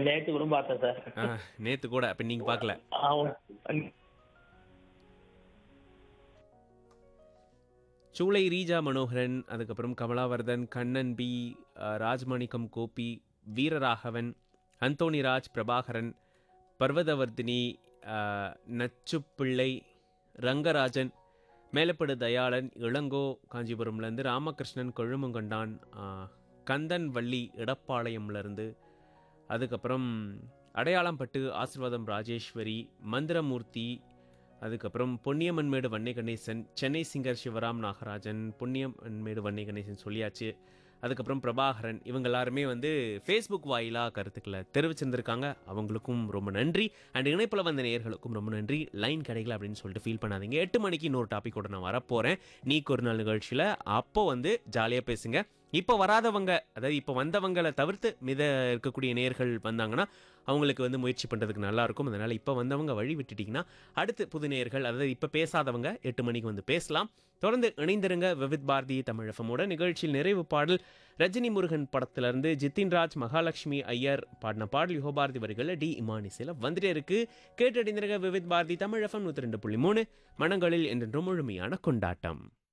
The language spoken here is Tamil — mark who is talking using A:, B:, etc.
A: நேற்று கூட பார்த்தேன் சார்
B: ஆ, நேத்து கூட அப்ப நீங்க பார்க்கல
A: ஆமா.
B: சூளை ரீஜா மனோகரன் அதுக்கப்புறம் கமலாவர்தன் கண்ணன் பி அ, ராஜ்மாணிக்கம் கோபி வீரராகவன் அந்தோணி ராஜ் பிரபாகரன் பர்வதவர்தினி அ, நச்சுப்பிள்ளை ரங்கராஜன் மேலப்படு தயாளன் இளங்கோ காஞ்சிபுரம்லேருந்து ராமகிருஷ்ணன் கொழுமங்கொண்டான் ஆ, கந்தன் வள்ளி இடப்பாளையம்லேருந்து அதுக்கப்புறம் அடையாளம்பட்டு ஆசிர்வாதம் ராஜேஸ்வரி மந்திரமூர்த்தி அதுக்கப்புறம் பொன்னியம்மன்மேடு வன்னை கணேசன் சென்னை சிங்கர் சிவராம் நாகராஜன் பொன்னியம்மன்மேடு வன்னை கணேசன் சொல்லியாச்சு அதுக்கப்புறம் பிரபாகரன் இவங்க எல்லாருமே வந்து ஃபேஸ்புக் வாயிலாக கருத்துக்களை தெரிவிச்சிருந்திருக்காங்க அவங்களுக்கும் ரொம்ப நன்றி அண்ட் இணைப்பில் வந்த நேயர்களுக்கும் ரொம்ப நன்றி லைன் கிடைக்கல அப்படின்னு சொல்லிட்டு ஃபீல் பண்ணாதீங்க எட்டு மணிக்கு இன்னொரு டாப்பிக்கோட நான் வரப்போகிறேன் நீக்கு ஒரு நாள் நிகழ்ச்சியில் அப்போ வந்து ஜாலியாக பேசுங்க இப்போ வராதவங்க அதாவது இப்போ வந்தவங்களை தவிர்த்து மித இருக்கக்கூடிய நேர்கள் வந்தாங்கன்னா அவங்களுக்கு வந்து முயற்சி பண்ணுறதுக்கு நல்லா இருக்கும் அதனால் இப்போ வந்தவங்க வழி விட்டுட்டிங்கன்னா அடுத்து புது நேர்கள் அதாவது இப்போ பேசாதவங்க எட்டு மணிக்கு வந்து பேசலாம் தொடர்ந்து இணைந்திருங்க விவித் பாரதி தமிழ் எஃப்எம்மோட நிகழ்ச்சியில் நிறைவு பாடல் ரஜினி முருகன் படத்திலிருந்து ஜித்தின் ராஜ் மகாலட்சுமி ஐயர் பாடின பாடல் யுகபாரதி வரிகளில் டி இமானிசில வந்துட்டே இருக்கு கேட்டடிந்திருங்க விவித் பாரதி தமிழ் எஃப்எம் நூற்றி ரெண்டு புள்ளி மூணு மனங்களில் என்றென்றும் முழுமையான கொண்டாட்டம்